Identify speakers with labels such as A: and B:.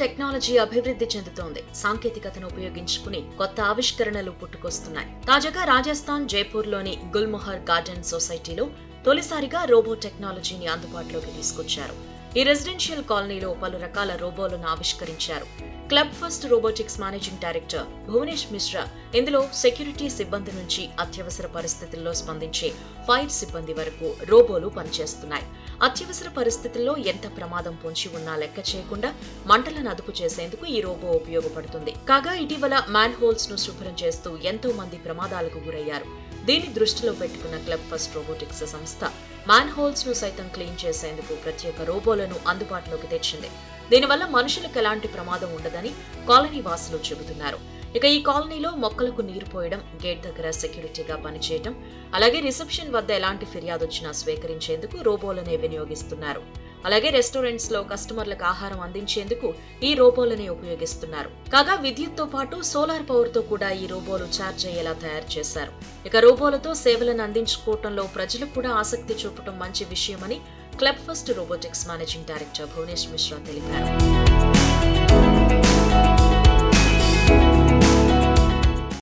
A: technology అభివృద్ధి చెందుతోంది సాంకేతికతను ఉపయోగించుకుని కొత్త ఆవిష్కరణలు పుట్టుకొస్తున్నాయి తాజాగా రాజస్థాన్ జైపూర్లోని గుల్మొహర్ గార్డెన్ సొసైటీలో తొలిసారిగా రోబో టెక్నాలజీని అందుబాటులోకి తీసుకొచ్చారు ఈ రెసిడెన్షియల్ కాలనీలో పలు రకాల రోబోలను ఆవిష్కరించారు club first robotics managing director Bhuvanesh Mishra ఇందులో సెక్యూరిటీ సిబ్బంది నుంచి అత్యవసర పరిస్థితుల్లో స్పందించే ఫైర్ సిబ్బంది వరకు రోబోలు పనిచేస్తున్నాయి అత్యవసర పరిస్థితుల్లో ఎంత ప్రమాదం పొంచి ఉన్నా లెక్క చేయకుండా మంటలను అదుపు చేసేందుకు ఈ రోబో ఉపయోగపడుతుంది కాగా ఇటీవల మ్యాన్ హోల్స్ ను శుభ్రం చేస్తూ ఎంతో మంది ప్రమాదాలకు గురయ్యారు దీన్ని దృష్టిలో పెట్టుకున్న క్లబ్ ఫస్ట్ రోబోటిక్స్ సంస్థ మ్యాన్ హోల్స్ ను సైతం క్లీన్ చేసేందుకు ప్రత్యేక రోబోలను అందుబాటులోకి తెచ్చింది దీనివల్ల మనుషులకు ఎలాంటి ప్రమాదం ఉండదని కాలనీ వాసులు చెబుతున్నారు ఇక ఈ కాలనీలో మొక్కలకు నీరు పోయడం గేట్ దగ్గర సెక్యూరిటీగా పనిచేయడం అలాగే రిసెప్షన్ వద్ద ఎలాంటి ఫిర్యాదు వచ్చినా స్వీకరించేందుకు రోబోలనే వినియోగిస్తున్నారు అలాగే రెస్టారెంట్స్ లో కస్టమర్లకు ఆహారం అందించేందుకు ఈ రోబోలనే ఉపయోగిస్తున్నారు కాగా విద్యుత్తో పాటు సోలార్ పవర్ తో కూడా ఈ రోబోలు ఛార్జ్ అయ్యేలా తయారు చేశారు ఇక రోబోలతో సేవలను అందించుకోవటంలో ప్రజలు కూడా ఆసక్తి చూపటం మంచి విషయమని club first robotics managing director Bhuvanesh Mishra తెలిపారు